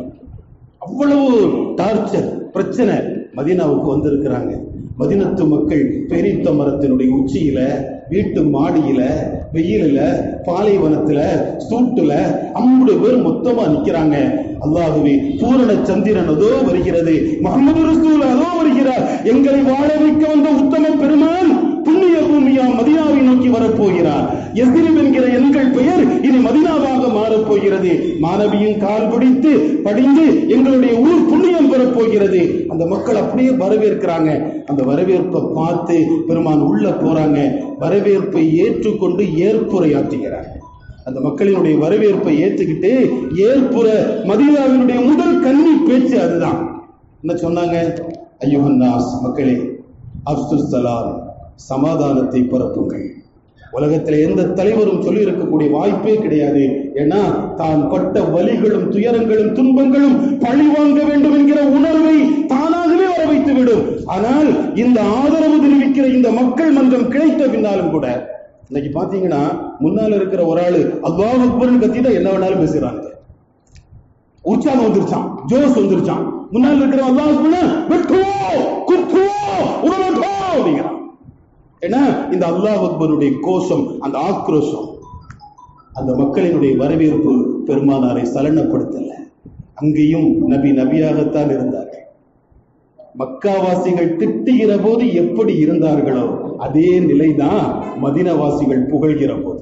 அவ்வளவு டார்ச்சர் பிரச்சனை மதீனாவுக்கு வந்திருக்கிறாங்க மதினத்து மக்கள் பெரித்த மரத்தினுடைய உச்சியில வீட்டு மாடியில வெயிலில பாலைவனத்துல சூட்டுல ஐம்பது பேர் மொத்தமா நிக்கிறாங்க அல்லாஹுவே பூரண சந்திரன் அதோ வருகிறது முகமது ரசூல் அதோ வருகிறார் எங்களை வாழ வைக்க வந்த உத்தம பெருமான் புண்ணிய பூமியா மதினாவை நோக்கி வரப்போகிறார் எஸ்ரிம் என்கிற எங்கள் பெயர் இனி மதினாவாக மாறப் போகிறது மாணவியின் கால் பிடித்து படிந்து எங்களுடைய ஊர் புண்ணியம் பெறப் போகிறது அந்த மக்கள் அப்படியே வரவேற்கிறாங்க அந்த வரவேற்பை பார்த்து பெருமான் உள்ள போறாங்க வரவேற்பை ஏற்றுக்கொண்டு ஏற்புரையாற்றுகிறார் அந்த மக்களினுடைய வரவேற்பை ஏற்றுக்கிட்டு ஏற்புற மதீனாவினுடைய முதல் கன்னி பேச்சு அதுதான் என்ன சொன்னாங்க ஐயோஹன்னாஸ் மக்களே அப்துல் சலாம் சமாதானத்தை பரப்புங்கள் உலகத்துல எந்த தலைவரும் சொல்லி இருக்கக்கூடிய வாய்ப்பே கிடையாது ஏன்னா தான் பட்ட வலிகளும் துயரங்களும் துன்பங்களும் பழி வாங்க வேண்டும் என்கிற உணர்வை தானாகவே வர வைத்து விடும் ஆனால் இந்த ஆதரவு தெரிவிக்கிற இந்த மக்கள் மன்றம் கிடைத்த பின்னாலும் கூட இன்னைக்கு பாத்தீங்கன்னா முன்னால இருக்கிற ஒரு ஆளு அல்லாஹ் அக்பர்னு கத்திட்டா என்ன வேணாலும் பேசுறாங்க உற்சாகம் வந்துருச்சான் ஜோஸ் வந்துருச்சான் முன்னால் இருக்கிற அல்லாஹ் அக்பர்னா வெட்டுவோம் குத்துவோம் உணவட்டோம் அப்படிங்கிறான் ஏன்னா இந்த அல்லாஹ் அக்பருடைய கோஷம் அந்த ஆக்ரோஷம் அந்த மக்களினுடைய வரவேற்பு பெருமானாரை சலனப்படுத்தல அங்கேயும் நபி நபியாகத்தான் இருந்தார்கள் மக்காவாசிகள் திட்டுகிற போது எப்படி இருந்தார்களோ அதே நிலைதான் மதினவாசிகள் புகழ்கிற போது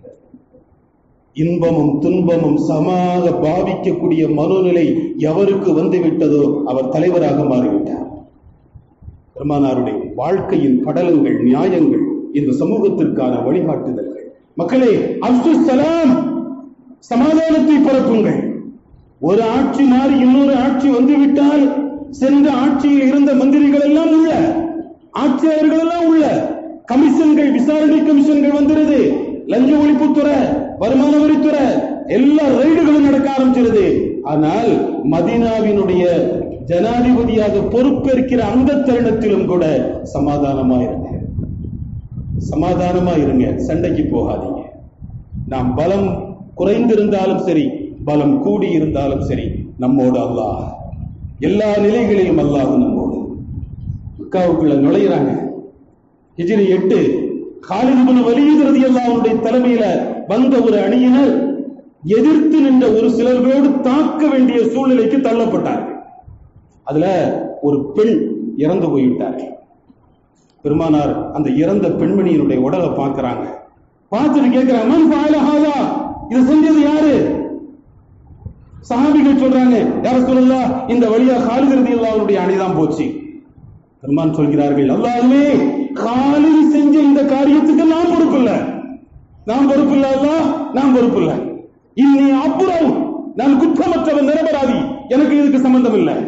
இன்பமும் துன்பமும் சமாக பாவிக்கக்கூடிய மனோநிலை எவருக்கு வந்து விட்டதோ அவர் தலைவராக மாறிவிட்டார் பெருமானாருடைய வாழ்க்கையின் படலங்கள் நியாயங்கள் இந்த சமூகத்திற்கான வழிகாட்டுதல்கள் மக்களே அப்துல் சலாம் சமாதானத்தை பரப்புங்கள் ஒரு ஆட்சி மாறி இன்னொரு ஆட்சி வந்துவிட்டால் சென்ற ஆட்சியில் இருந்த மந்திரிகள் எல்லாம் உள்ள ஆட்சியாளர்கள் எல்லாம் உள்ள கமிஷன்கள் விசாரணை கமிஷன்கள் வந்துருது லஞ்ச ஒழிப்புத்துறை வருமான வரித்துறை எல்லா ரைடுகளும் நடக்க ஆரம்பிச்சிருது ஆனால் மதீனாவினுடைய ஜனாதிபதியாக பொறுப்பேற்கிற அந்த தருணத்திலும் கூட சமாதானமா இருங்க சமாதானமா இருங்க சண்டைக்கு போகாதீங்க நாம் பலம் குறைந்திருந்தாலும் சரி பலம் கூடி இருந்தாலும் சரி நம்மோடு அல்லாஹ் எல்லா நிலைகளிலும் அல்லாஹ் நம்மோடு மக்காவுக்குள்ள நுழையிறாங்க ஹிஜ்ரி எட்டு காலிதுபுன் வலியுது ரலியல்லாஹு அவனுடைய தலைமையில வந்த ஒரு அணியினர் எதிர்த்து நின்ற ஒரு சிலர்களோடு தாக்க வேண்டிய சூழ்நிலைக்கு தள்ளப்பட்டார்கள் அதுல ஒரு பெண் இறந்து போய்விட்டார்கள் பெருமானார் அந்த இறந்த பெண்மணியினுடைய உடலை பார்க்கறாங்க பார்த்துட்டு கேட்கிறாங்க "மன் ஃபஅல ஹாதா?" இது செஞ்சது யாரு சஹாபிகள் சொல்றாங்க யார சொல்லலாம் இந்த வழியா காலித் ரலியல்லாஹு அவருடைய அணிதான் போச்சு பெருமான் சொல்கிறார்கள் அல்லாஹ்வே காலித் செஞ்ச இந்த காரியத்துக்கு நான் பொறுப்பில்ல நான் பொறுப்பில்ல அல்லாஹ் நான் பொறுப்பில்ல இன்னி அப்புறம் நான் குற்றமற்றவன் நிரபராதி எனக்கு இதுக்கு சம்பந்தம் இல்லை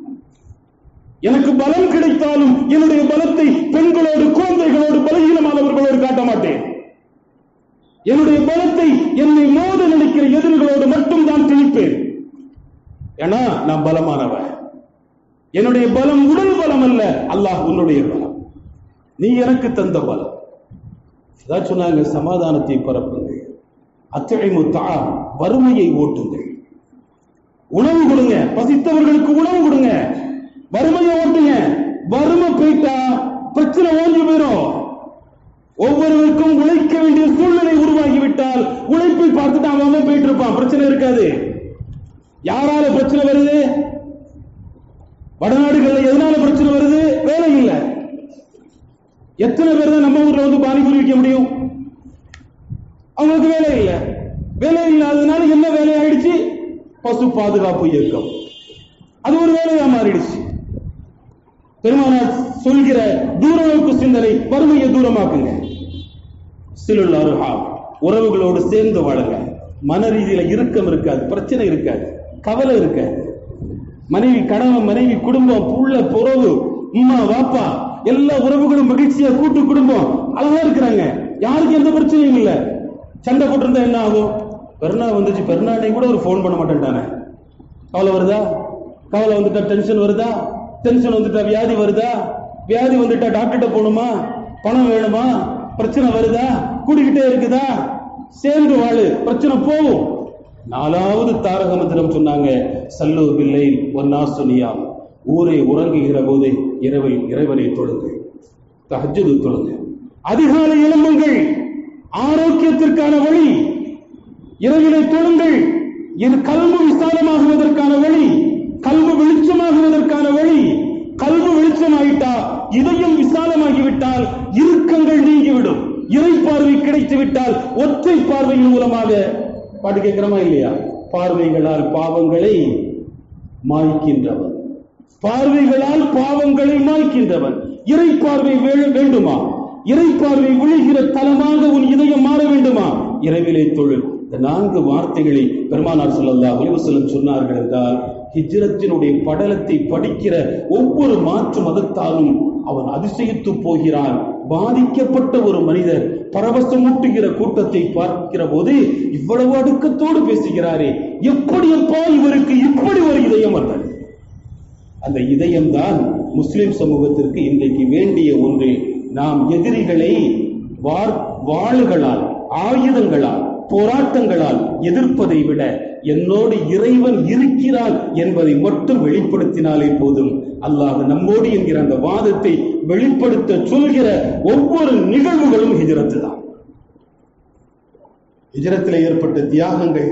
எனக்கு பலம் கிடைத்தாலும் என்னுடைய பலத்தை பெண்களோடு குழந்தைகளோடு பலகீனமானவர்களோடு காட்ட மாட்டேன் என்னுடைய பலத்தை என்னை மோத நினைக்கிற எதிரிகளோடு மட்டும் தான் திணிப்பேன் ஏன்னா நான் பலமானவன் என்னுடைய பலம் உடல் பலம் அல்ல அல்லாஹ் உன்னுடைய பலம் நீ எனக்கு தந்த பலம் அதான் சொன்னாங்க சமாதானத்தை பரப்புங்கள் அத்தழைமு தா வறுமையை ஓட்டுங்கள் உணவு கொடுங்க பசித்தவர்களுக்கு உணவு கொடுங்க வறுமையை ஓட்டுங்க வறுமை போயிட்டா பிரச்சனை ஓஞ்சி போயிடும் ஒவ்வொருவருக்கும் உழைக்க வேண்டிய சூழ்நிலை உருவாகிவிட்டால் உழைப்பை பார்த்துட்டு அவன் அவன் போயிட்டு இருப்பான் பிரச்சனை இருக்காது யாரால பிரச்சனை வருது வடநாடுகள்ல எதனால பிரச்சனை வருது வேலை இல்ல எத்தனை பேர் தான் நம்ம ஊர்ல வந்து பானிபூரி விற்க முடியும் அவங்களுக்கு வேலை இல்ல வேலை இல்லாததுனால என்ன வேலை ஆயிடுச்சு பசு பாதுகாப்பு இயக்கம் அது ஒரு வேலையா மாறிடுச்சு பெருமானார் சொல்கிற தூரநோக்கு சிந்தனை வறுமையை தூரமாக்குங்க சிலுள்ள அருகா உறவுகளோடு சேர்ந்து வாழுங்க மன ரீதியில இறுக்கம் இருக்காது பிரச்சனை இருக்காது கவலை இருக்காது மனைவி கணவன் மனைவி குடும்பம் புள்ள புறவு உம்மா வாப்பா எல்லா உறவுகளும் மகிழ்ச்சியா கூட்டு குடும்பம் அழகா இருக்கிறாங்க யாருக்கு எந்த பிரச்சனையும் இல்ல சண்டை போட்டிருந்தா என்ன ஆகும் பெருநா வந்துச்சு பெருநாளை கூட ஒரு ஃபோன் பண்ண மாட்டேன்ட்டானே கவலை வருதா கவலை வந்துட்டா டென்ஷன் வருதா டென்ஷன் வந்துட்டா வியாதி வருதா வியாதி வந்துட்டா டாக்டர்கிட்ட போகணுமா பணம் வேணுமா பிரச்சனை வருதா கூடிக்கிட்டே இருக்குதா சேர்ந்து வாழு பிரச்சனை போகும் நாலாவது தாரக மந்திரம் சொன்னாங்க சல்லு பிள்ளை ஒன்னா சுனியா ஊரை உறங்குகிற போது இரவில் இறைவனை தொழுங்கள் தஹஜ்ஜுது தொழுங்க அதிகாலை எழும்புங்கள் ஆரோக்கியத்திற்கான வழி இரவிலை தொழுங்கள் இது கல்வு விசாலமாகுவதற்கான வழி கல்வு வெளிச்சமாகுவதற்கான வழி கல்வு வெளிச்சமாயிட்டா இதயம் விசாலமாகிவிட்டால் இறுக்கங்கள் நீங்கிவிடும் இறை பார்வை கிடைத்து விட்டால் ஒற்றை பார்வையின் மூலமாக பாட்டு கேட்கிறோமா இல்லையா பார்வைகளால் பாவங்களை மாய்க்கின்றவன் பார்வைகளால் பாவங்களை மாய்க்கின்றவன் இறை பார்வை வே- வேண்டுமா இறை பார்வை விழுகிற தலமாக உன் இதயம் மாற வேண்டுமா இரவிலே தொழில் இந்த நான்கு வார்த்தைகளை பெருமானார் ஸல்லல்லாஹு அலைஹி வஸல்லம் சொன்னார்கள் என்றால் ஹிஜ்ரத்தினுடைய படலத்தை படிக்கிற ஒவ்வொரு மாற்று மதத்தாலும் அவன் அதிசயித்து போகிறான் பாதிக்கப்பட்ட ஒரு மனிதர் பரவசமூட்டுகிற கூட்டத்தை பார்க்கிற போது இவ்வளவு அடுக்கத்தோடு பேசுகிறாரே எப்படி அப்பா இவருக்கு இப்படி ஒரு இதயம் வந்தது அந்த இதயம்தான் முஸ்லிம் சமூகத்திற்கு இன்றைக்கு வேண்டிய ஒன்று நாம் எதிரிகளை வார் வாளுகளால் ஆயுதங்களால் போராட்டங்களால் எதிர்ப்பதை விட என்னோடு இறைவன் இருக்கிறான் என்பதை மட்டும் வெளிப்படுத்தினாலே போதும் அல்லாஹ் நம்மோடு என்கிற அந்த வாதத்தை வெளிப்படுத்த சொல்கிற ஒவ்வொரு நிகழ்வுகளும் ஹிஜரத்து தான் ஹிஜரத்தில் ஏற்பட்ட தியாகங்கள்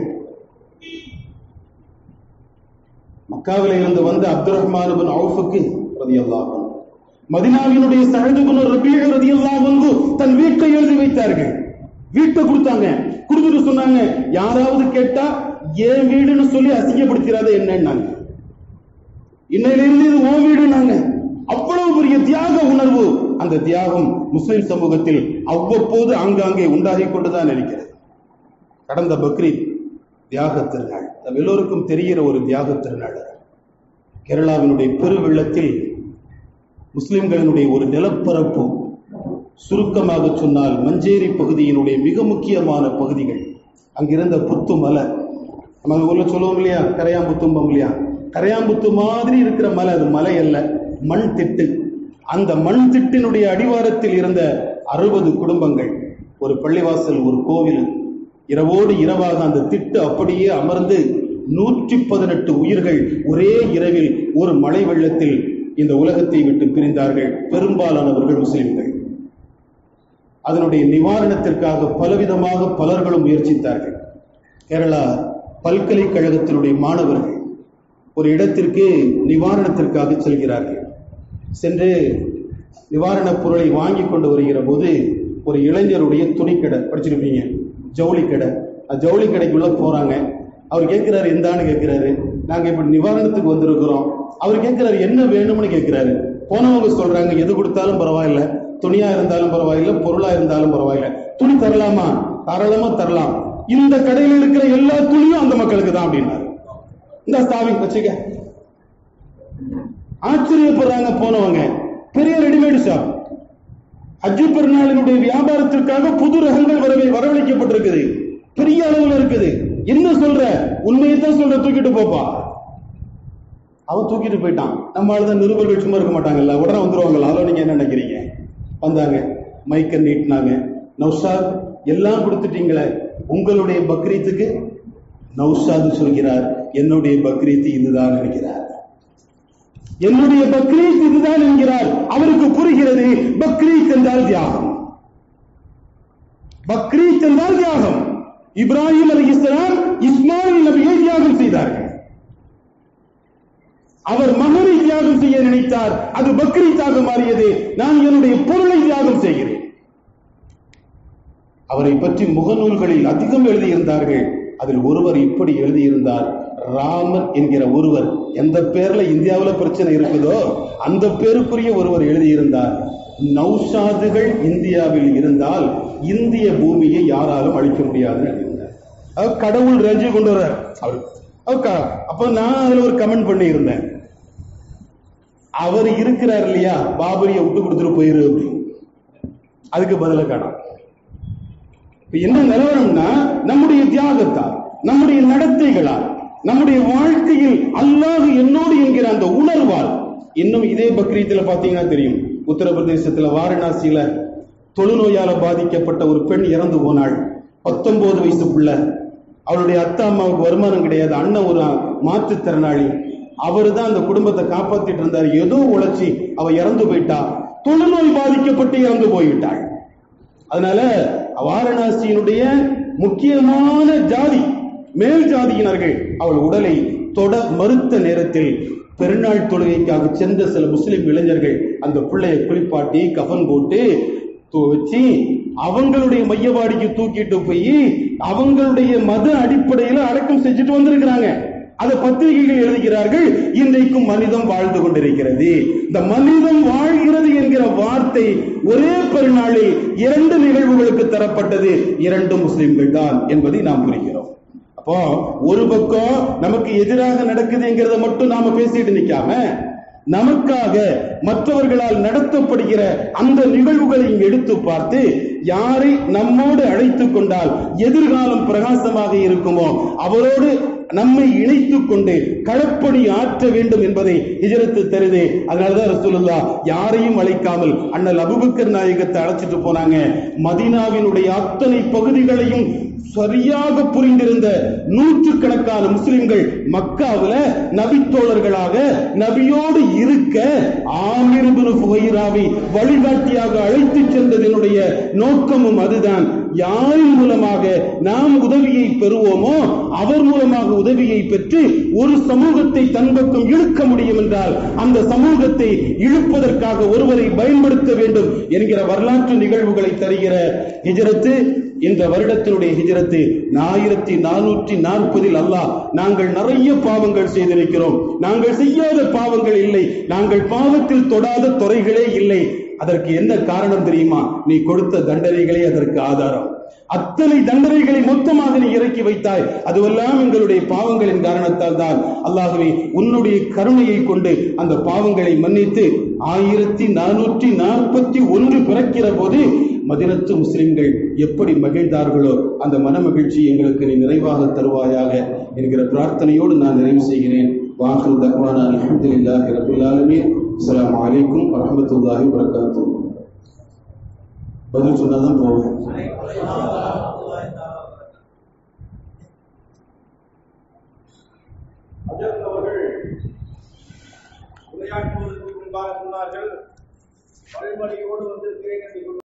மக்காவில இருந்து வந்த அப்துல் ரஹ்மான் பின் அவுஃபுக்கு ரதியல்லாஹு அன்ஹு. மதினாவினுடைய சஹது பின் ரபீஉ ரதியல்லாஹு அன்ஹு தன் வீட்டை எழுதி வைத்தார்கள் வீட்டை கொடுத்தாங்க கொடுத்துட்டு சொன்னாங்க யாராவது கேட்டா ஏன் வீடுன்னு சொல்லி அசிங்கப்படுத்திடாத என்னன்னாங்க இன்னையிலிருந்து இது ஓ வீடுனாங்க அவ்வளவு பெரிய தியாக உணர்வு அந்த தியாகம் முஸ்லிம் சமூகத்தில் அவ்வப்போது ஆங்காங்கே உண்டாகிக் கொண்டுதான் இருக்கிறது கடந்த பக்ரீத் தியாக திருநாள் நம்ம எல்லோருக்கும் தெரிகிற ஒரு தியாக திருநாள் அது. கேரளாவினுடைய பெருவெள்ளத்தில் முஸ்லிம்களினுடைய ஒரு நிலப்பரப்பு சுருக்கமாக சொன்னால் மஞ்சேரி பகுதியினுடைய மிக முக்கியமான பகுதிகள் அங்கிருந்த புத்து மலை நம்ம ஊர்ல சொல்லுவோம் இல்லையா கரையாம்புத்தும்பம் இல்லையா கரையாம்புத்து மாதிரி இருக்கிற மலை அது மலை அல்ல மண் திட்டு அந்த மண் திட்டினுடைய அடிவாரத்தில் இருந்த அறுபது குடும்பங்கள் ஒரு பள்ளிவாசல் ஒரு கோவில் இரவோடு இரவாக அந்த திட்டு அப்படியே அமர்ந்து நூற்றி பதினெட்டு உயிர்கள் ஒரே இரவில் ஒரு மழை வெள்ளத்தில் இந்த உலகத்தை விட்டு பிரிந்தார்கள் பெரும்பாலானவர்கள் முஸ்லிம்கள் அதனுடைய நிவாரணத்திற்காக பலவிதமாக பலர்களும் முயற்சித்தார்கள் கேரளா பல்கலைக்கழகத்தினுடைய மாணவர்கள் ஒரு இடத்திற்கு நிவாரணத்திற்காக செல்கிறார்கள் சென்று நிவாரணப் பொருளை வாங்கி கொண்டு வருகிற போது ஒரு இளைஞருடைய துணிக்கடை படிச்சிருப்பீங்க ஜவுளி கடை அந்த ஜவுளி கடைக்குள்ள போறாங்க அவர் கேட்கிறாரு எந்தான்னு கேட்கிறாரு நாங்க இப்படி நிவாரணத்துக்கு வந்திருக்கிறோம் அவர் கேட்கிறாரு என்ன வேணும்னு கேட்கிறாரு போனவங்க சொல்றாங்க எது கொடுத்தாலும் பரவாயில்ல துணியா இருந்தாலும் பரவாயில்ல பொருளா இருந்தாலும் பரவாயில்ல துணி தரலாமா தாராளமா தரலாம் இந்த கடையில் இருக்கிற எல்லா துணியும் அந்த மக்களுக்கு தான் அப்படின்னாரு இந்த சாவி வச்சுக்க ஆச்சரியப்படுறாங்க போனவங்க பெரிய ரெடிமேட் ஷாப் ஹஜ்ஜு பெருநாளினுடைய வியாபாரத்திற்காக புது ரகங்கள் வரவே வரவழைக்கப்பட்டிருக்குது பெரிய அளவில் இருக்குது என்ன சொல்ற உண்மையை தான் சொல்ற தூக்கிட்டு போப்பா அவன் தூக்கிட்டு போயிட்டான் நம்ம ஆளுதான் நிருபர்கள் சும்மா இருக்க மாட்டாங்கல்ல உடனே வந்துருவாங்கல்ல அதில் நீங்க என்ன நினைக்கிறீங்க வந்தாங்க மைக்க நீட்டினாங்க நௌஷாத் எல்லாம் கொடுத்துட்டீங்களே உங்களுடைய பக்ரீத்துக்கு நௌஷாத் சொல்கிறார் என்னுடைய பக்ரீத் இதுதான் நினைக்கிறார் என்னுடைய பக்ரீத் இதுதான் என்கிறார் அவருக்கு புரிகிறது பக்ரீத் என்றால் தியாகம் பக்ரீத் என்றால் தியாகம் இப்ராஹிம் அலி இஸ்லாம் இஸ்மாயில் நபியை தியாகம் செய்தார்கள் அவர் மகனை தியாகம் செய்ய நினைத்தார் அது பக்ரீத்தாக மாறியது நான் என்னுடைய பொருளை தியாகம் செய்கிறேன் அவரை பற்றி முகநூல்களில் அதிகம் எழுதியிருந்தார்கள் அதில் ஒருவர் இப்படி எழுதியிருந்தார் ராமன் என்கிற ஒருவர் எந்த பேர்ல இந்தியாவுல பிரச்சனை இருக்குதோ அந்த பேருக்குரிய ஒருவர் எழுதியிருந்தார் நௌஷாதுகள் இந்தியாவில் இருந்தால் இந்திய பூமியை யாராலும் அழிக்க முடியாதுன்னு எழுதியிருந்தார் அவர் கடவுள் ரேஞ்சு கொண்டு வர்றார் அவர் அவர் க- அப்ப நான் அதுல ஒரு கமெண்ட் பண்ணி இருந்தேன் அவர் இருக்கிறார் இல்லையா பாபரியை விட்டு கொடுத்துட்டு போயிரு அப்படின்னு அதுக்கு பதில காணும் இப்ப என்ன நிலவரம்னா நம்முடைய தியாகத்தால் நம்முடைய நடத்தைகளால் நம்முடைய வாழ்க்கையில் அல்லாஹ் என்னோடு என்கிற அந்த உணர்வால் இன்னும் இதே பக்ரீத்துல பாத்தீங்கன்னா தெரியும் உத்தரப்பிரதேசத்துல வாரணாசியில தொழுநோயால பாதிக்கப்பட்ட ஒரு பெண் இறந்து போனாள் பத்தொன்பது வயசு புள்ள அவளுடைய அத்தா அம்மாவுக்கு வருமானம் கிடையாது அண்ணன் ஒரு மாற்றுத்திறனாளி அவரு தான் அந்த குடும்பத்தை காப்பாத்திட்டு இருந்தார் ஏதோ உழைச்சி அவ இறந்து போயிட்டா தொழுநோய் பாதிக்கப்பட்டு இறந்து போய்விட்டாள் அதனால வாரணாசியினுடைய முக்கியமான ஜாதி மேல் ஜாதியினர்கள் அவள் உடலை தொட மறுத்த நேரத்தில் பெருநாள் தொழுகைக்காக சென்ற சில முஸ்லிம் இளைஞர்கள் அந்த பிள்ளையை குளிப்பாட்டி கஃன் போட்டு து- வச்சு அவங்களுடைய மையவாடிக்கு தூக்கிட்டு போய் அவங்களுடைய மத அடிப்படையில அடக்கம் செஞ்சுட்டு வந்திருக்கிறாங்க அதை பத்திரிகைகள் எழுதுகிறார்கள் இன்றைக்கும் மனிதம் வாழ்ந்து கொண்டிருக்கிறது இந்த மனிதம் வாழ்கிறது என்கிற வார்த்தை ஒரே பெருநாளில் இரண்டு நிகழ்வுகளுக்கு தரப்பட்டது இரண்டு முஸ்லிம்கள் தான் என்பதை நாம் புரிகிறோம் அப்போ ஒரு பக்கம் நமக்கு எதிராக நடக்குதுங்கிறத மட்டும் நாம பேசிட்டு நிக்காம நமக்காக மற்றவர்களால் நடத்தப்படுகிற அந்த நிகழ்வுகளை எடுத்து பார்த்து யாரை நம்மோடு அழைத்துக் கொண்டால் எதிர்காலம் பிரகாசமாக இருக்குமோ அவரோடு நம்மை இணைத்துக் கொண்டு களப்பணி ஆற்ற வேண்டும் என்பதை ஹிஜரத்து தருது அதனாலதான் ரசூலுல்லாஹ் யாரையும் அழைக்காமல் அண்ணல் அபுபக்கர் நாயகத்தை அழைச்சிட்டு போனாங்க மதீனாவினுடைய அத்தனை பகுதிகளையும் சரியாக புரிந்திருந்த நூற்றுக்கணக்கான முஸ்லிம்கள் மக்காவுல நபித்தோழர்களாக நபியோடு இருக்க ஆமிர் இப்னு ஃபுகைராவை வழிகாட்டியாக அழைத்து சென்றதனுடைய நோக்கமும் அதுதான் யாரின் மூலமாக நாம் உதவியை பெறுவோமோ அவர் மூலமாக உதவியை பெற்று ஒரு சமூகத்தை தன் பக்கம் இழுக்க முடியும் என்றால் அந்த சமூகத்தை இழுப்பதற்காக ஒருவரை பயன்படுத்த வேண்டும் என்கிற வரலாற்று நிகழ்வுகளை தருகிற ஹிஜரத்து இந்த வருடத்தினுடைய ஹிஜரத்து ஆயிரத்தி நானூற்றி நாற்பதில் அல்லாஹ் நாங்கள் நிறைய பாவங்கள் செய்திருக்கிறோம் நாங்கள் செய்யாத பாவங்கள் இல்லை நாங்கள் பாவத்தில் தொடாத துறைகளே இல்லை அதற்கு என்ன காரணம் தெரியுமா நீ கொடுத்த தண்டனைகளே அதற்கு ஆதாரம் அத்தனை தண்டனைகளை மொத்தமாக நீ இறக்கி வைத்தாய் அதுவெல்லாம் எங்களுடைய பாவங்களின் காரணத்தால் தான் அல்லாகவே உன்னுடைய கருணையை கொண்டு அந்த பாவங்களை மன்னித்து ஆயிரத்தி நானூற்றி நாற்பத்தி ஒன்று பிறக்கிற போது மதினத்து முஸ்லிம்கள் எப்படி மகிழ்ந்தார்களோ அந்த மன மகிழ்ச்சி எங்களுக்கு நீ நிறைவாக தருவாயாக என்கிற பிரார்த்தனையோடு நான் நிறைவு செய்கிறேன் வாஹிர் தக்வானா அல்ஹம்துலில்லாஹி ரப்பில் ஆலமீன் அஸ்ஸலாமு அலைக்கும் வரஹ்மத்துல்லாஹி வபரகாத்துஹு பதில் சொன்னாதான் போவேன் அஜத் அவர்கள் உரையாற்றுவதற்கு முன்பாக சொன்னார்கள் பழமொழியோடு வந்து திரை கட்டி